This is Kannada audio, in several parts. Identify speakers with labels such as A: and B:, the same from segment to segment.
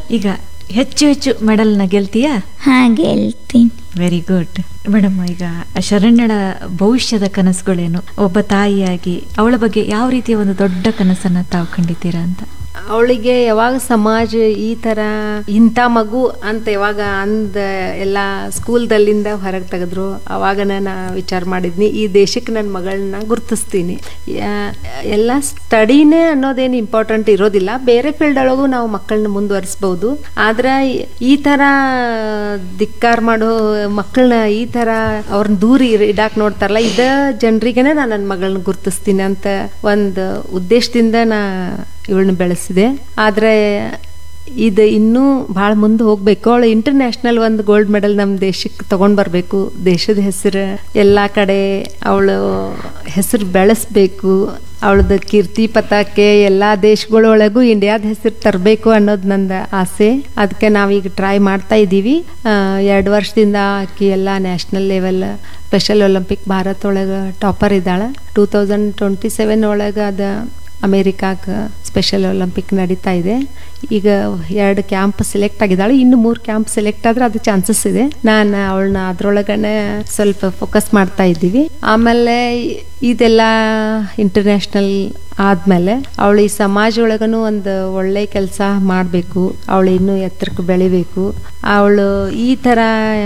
A: ಈಗ ಹೆಚ್ಚು ಹೆಚ್ಚು ಮೆಡಲ್ನ ಗೆಲ್ತೀಯಾ
B: ಹಾಗೆ ಹೇಳ್ತೀನಿ
A: ವೆರಿ ಗುಡ್ ಮೇಡಮ್ ಈಗ ಶರಣ್ಯಳ ಭವಿಷ್ಯದ ಕನಸುಗಳೇನು ಒಬ್ಬ ತಾಯಿಯಾಗಿ ಅವಳ ಬಗ್ಗೆ ಯಾವ ರೀತಿಯ ಒಂದು ದೊಡ್ಡ ಕನಸನ್ನ ತಾವು ಕಂಡಿದ್ದೀರಾ ಅಂತ
C: ಅವಳಿಗೆ ಯಾವಾಗ ಸಮಾಜ ಈ ಥರ ಇಂಥ ಮಗು ಅಂತ ಯಾವಾಗ ಅಂದ ಎಲ್ಲ ಸ್ಕೂಲ್ದಲ್ಲಿಂದ ಹೊರಗೆ ತೆಗೆದ್ರು ಅವಾಗ ನಾನು ವಿಚಾರ ಮಾಡಿದ್ನಿ ಈ ದೇಶಕ್ಕೆ ನನ್ನ ಮಗಳನ್ನ ಗುರುತಿಸ್ತೀನಿ ಯಾ- ಎಲ್ಲ ಸ್ಟಡಿನೇ ಅನ್ನೋದೇನು ಇಂಪಾರ್ಟೆಂಟ್ ಇರೋದಿಲ್ಲ ಬೇರೆ ಫೀಲ್ಡ್ ಒಳಗೂ ನಾವು ಮಕ್ಕಳನ್ನ ಮುಂದುವರಿಸ್ಬೋದು ಆದ್ರೆ ಈ- ಈ ಥರ ಧಿಕ್ಕಾರ ಮಾಡೋ ಮಕ್ಕಳನ್ನ ಈ ಥರ ಅವ್ರನ್ನ ದೂರ ಇರ್- ಇಡಾಕ್ ನೋಡ್ತಾರಲ್ಲ ಇದ ಜನರಿಗೆನೆ ನಾನು ನನ್ನ ಮಗಳನ್ನ ಗುರುತಿಸ್ತೀನಿ ಅಂತ ಒಂದು ಉದ್ದೇಶದಿಂದ ನಾ ಇವಳನ್ನ ಬೆಳೆಸಿದೆ ಆದರೆ ಇದು ಇನ್ನೂ ಭಾಳ ಮುಂದೆ ಹೋಗ್ಬೇಕು ಅವಳು ಇಂಟರ್ನ್ಯಾಷನಲ್ ಒಂದು ಗೋಲ್ಡ್ ಮೆಡಲ್ ನಮ್ಮ ದೇಶಕ್ಕೆ ತಗೊಂಡ್ ಬರಬೇಕು ದೇಶದ ಹೆಸರು ಎಲ್ಲ ಕಡೆ ಅವಳು ಹೆಸರು ಬೆಳೆಸ್ಬೇಕು ಅವಳದ ಕೀರ್ತಿ ಪತಾಕೆ ಎಲ್ಲ ದೇಶಗಳೊಳಗೂ ಇಂಡಿಯಾದ ಹೆಸರು ತರಬೇಕು ಅನ್ನೋದು ನಂದು ಆಸೆ ಅದಕ್ಕೆ ನಾವೀಗ ಟ್ರೈ ಮಾಡ್ತಾ ಇದ್ದೀವಿ ಎರಡು ವರ್ಷದಿಂದ ಆಕಿ ಎಲ್ಲ national level special Olympic Bharat ಒಳಗೆ ಟಾಪರ್ ಇದ್ದಾಳೆ ಟೂ ತೌಸಂಡ್ ಟ್ವೆಂಟಿ ಸೆವೆನ್ ಒಳಗೆ ಅದು ಅಮೇರಿಕಾಗೆ ಸ್ಪೆಷಲ್ ಒಲಿಂಪಿಕ್ ನಡೀತಾ ಇದೆ ಈಗ ಎರಡು ಕ್ಯಾಂಪ್ ಸೆಲೆಕ್ಟ್ ಆಗಿದ್ದಾಳೆ ಇನ್ನು ಮೂರು ಕ್ಯಾಂಪ್ ಸೆಲೆಕ್ಟ್ ಆದ್ರೆ ಅದು ಚಾನ್ಸಸ್ ಇದೆ ನಾನು ಅವಳನ್ನ ಅದ್ರೊಳಗನೆ ಸ್ವಲ್ಪ ಫೋಕಸ್ ಮಾಡ್ತಾ ಇದ್ದೀವಿ ಆಮೇಲೆ ಇದೆಲ್ಲ ಇಂಟರ್ನ್ಯಾಷನಲ್ ಆದ್ಮೇಲೆ ಅವಳು ಈ ಸಮಾಜ ಒಳಗನು ಒಂದು ಒಳ್ಳೆ ಕೆಲಸ ಮಾಡಬೇಕು ಅವಳು ಇನ್ನೂ ಎತ್ತರಕ್ಕೆ ಬೆಳಿಬೇಕು ಅವಳು ಈ ಥರ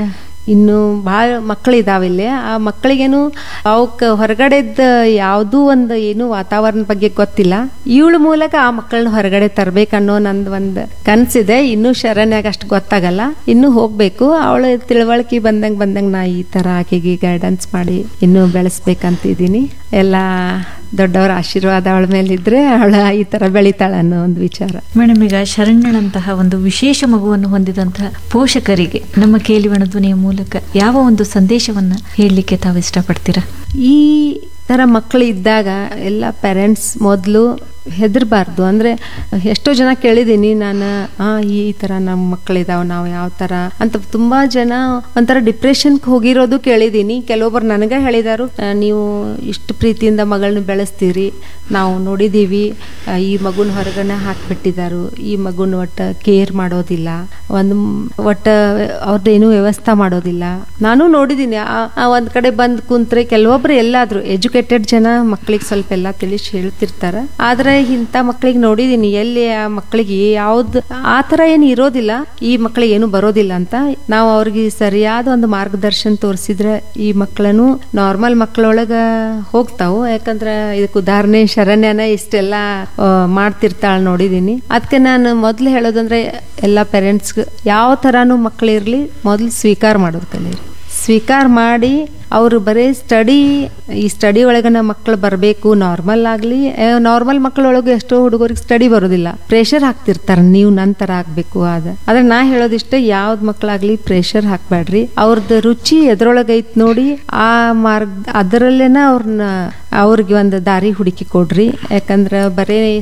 C: ಇನ್ನು ಭಾಳ ಮಕ್ಕಳಿದಾವೆ ಇಲ್ಲಿ ಆ ಮಕ್ಕಳಿಗೇನು ಅವಕ್ಕೆ ಹೊರಗಡೆದ ಯಾವುದೂ ಒಂದು ಏನು ವಾತಾವರಣ ಬಗ್ಗೆ ಗೊತ್ತಿಲ್ಲ ಇವಳ ಮೂಲಕ ಆ ಮಕ್ಕಳನ್ನ ಹೊರಗಡೆ ತರ್ಬೇಕನ್ನೋ ನಂದು ಒಂದು ಕನಸಿದೆ ಇನ್ನೂ ಶರಣ್ಯಾಗ ಅಷ್ಟು ಗೊತ್ತಾಗಲ್ಲ ಇನ್ನೂ ಹೋಗ್ಬೇಕು ಅವಳ ತಿಳುವಳಿಕೆ ಬಂದಂಗೆ ಬಂದಂಗೆ ನಾ ಈ ಥರ ಆಕೆಗೆ ಗೈಡೆನ್ಸ್ ಮಾಡಿ ಇನ್ನೂ ಬೆಳೆಸ್ಬೇಕಂತಿದ್ದೀನಿ ಎಲ್ಲ ದೊಡ್ಡವರ ಆಶೀರ್ವಾದ ಅವಳ ಮೇಲಿದ್ರೆ ಅವಳ ಈ ಥರ ಬೆಳಿತಾಳೆ ಅನ್ನೋ ಒಂದು ವಿಚಾರ
A: ಮೇಡಮ್ ಈಗ ಶರಣ್ಯಳಂತಹ ಒಂದು ವಿಶೇಷ ಮಗುವನ್ನು ಹೊಂದಿದಂತಹ ಪೋಷಕರಿಗೆ ನಮ್ಮ ಕೇಳಿವಣ ಧ್ವನಿಯ ಮೂಲಕ ಯಾವ ಒಂದು ಸಂದೇಶವನ್ನ ಹೇಳಲಿಕ್ಕೆ ತಾವು ಇಷ್ಟಪಡ್ತೀರಾ
C: ಈ ಥರ ಮಕ್ಕಳು ಇದ್ದಾಗ ಎಲ್ಲ ಪೇರೆಂಟ್ಸ್ ಮೊದಲು ಹೆದರಬಾರ್ದು ಅಂದರೆ ಎಷ್ಟೋ ಜನ ಕೇಳಿದ್ದೀನಿ ನಾನು ಆ ಈ ಥರ ನಮ್ಮ ಮಕ್ಕಳಿದಾವೆ ನಾವು ಯಾವ ಥರ ಅಂತ ತುಂಬ ಜನ ಒಂಥರ ಡಿಪ್ರೆಷನ್ಗೆ ಹೋಗಿರೋದು ಕೇಳಿದ್ದೀನಿ ಕೆಲವೊಬ್ಬರು ನನಗೆ ಹೇಳಿದಾರು ಆ, ನೀವು ಇಷ್ಟು ಪ್ರೀತಿಯಿಂದ ಮಗಳನ್ನ ಬೆಳೆಸ್ತೀರಿ ನಾವು ನೋಡಿದ್ದೀವಿ ಆ, ಈ ಮಗುನ ಹೊರಗಡೆ ಹಾಕಿಬಿಟ್ಟಿದ್ದಾರು ಈ ಮಗುನ ಒಟ್ಟು ಕೇರ್ ಮಾಡೋದಿಲ್ಲ ಒಂದು ಒಟ್ಟು ಅವ್ರದ್ದೇನು ವ್ಯವಸ್ಥೆ ಮಾಡೋದಿಲ್ಲ ನಾನು ನೋಡಿದ್ದೀನಿ ಒಂದು ಕಡೆ ಬಂದು ಕುಂತ್ರೆ ಕೆಲವೊಬ್ರು ಎಲ್ಲಾದ್ರು ಎಜುಕೇಟೆಡ್ ಜನ ಮಕ್ಕಳಿಗೆ ಸ್ವಲ್ಪ ಎಲ್ಲ ತಿಳಿಸಿ ಹೇಳ್ತಿರ್ತಾರೆ ಆದ್ರೆ ಇಂಥ ಮಕ್ಕಳಿಗೆ ನೋಡಿದೀನಿ ಎಲ್ಲಿ ಆ ಮಕ್ಕಳಿಗೆ ಯಾವ್ದು ಆ ಥರ ಏನು ಇರೋದಿಲ್ಲ ಈ ಮಕ್ಕಳಿಗೆ ಏನು ಬರೋದಿಲ್ಲ ಅಂತ ನಾವು ಅವ್ರಿಗೆ ಸರಿಯಾದ ಒಂದು ಮಾರ್ಗದರ್ಶನ ತೋರಿಸಿದ್ರೆ ಈ ಮಕ್ಕಳನ್ನು ನಾರ್ಮಲ್ ಮಕ್ಕಳೊಳಗ ಹೋಗ್ತಾವು ಯಾಕಂದ್ರೆ ಇದಕ್ಕೆ ಉದಾಹರಣೆ ಶರಣ್ಯನ ಇಷ್ಟೆಲ್ಲ ಆ, ಮಾಡ್ತಿರ್ತಾಳೆ ನೋಡಿದೀನಿ ಅದಕ್ಕೆ ನಾನು ಮೊದ್ಲು ಹೇಳೋದಂದ್ರೆ ಎಲ್ಲ ಪೇರೆಂಟ್ಸ್ ಯಾವ ಥರನೂ ಮಕ್ಕಳಿರ್ಲಿ ಮೊದಲು ಸ್ವೀಕಾರ ಮಾಡೋದು ಕಲೀರಿ ಸ್ವೀಕಾರ ಮಾಡಿ ಅವರು ಬರೀ ಸ್ಟಡಿ ಈ ಸ್ಟಡಿ ಒಳಗನ ಮಕ್ಕಳು ಬರಬೇಕು ನಾರ್ಮಲ್ ಆಗಲಿ ನಾರ್ಮಲ್ ಮಕ್ಕಳೊಳಗೆ ಎಷ್ಟೋ ಹುಡುಗರಿಗೆ ಸ್ಟಡಿ ಬರೋದಿಲ್ಲ ಪ್ರೆಷರ್ ಹಾಕ್ತಿರ್ತಾರೆ ನೀವು ನಂತರ ಆಗ್ಬೇಕು ಅದ ಆದ್ರೆ ನಾ ಹೇಳೋದಿಷ್ಟ ಯಾವ್ದು ಮಕ್ಕಳಾಗ್ಲಿ ಪ್ರೆಷರ್ ಹಾಕ್ಬೇಡ್ರಿ ಅವ್ರದ್ದು ರುಚಿ ಎದ್ರೊಳಗೈತ್ ನೋಡಿ ಆ ಮಾರ್ಗ ಅದರಲ್ಲೇನ ಅವ್ರನ್ನ ಅವ್ರಿಗೆ ಒಂದು ದಾರಿ ಹುಡುಕಿ ಕೊಡ್ರಿ ಯಾಕಂದ್ರೆ ಬರೇ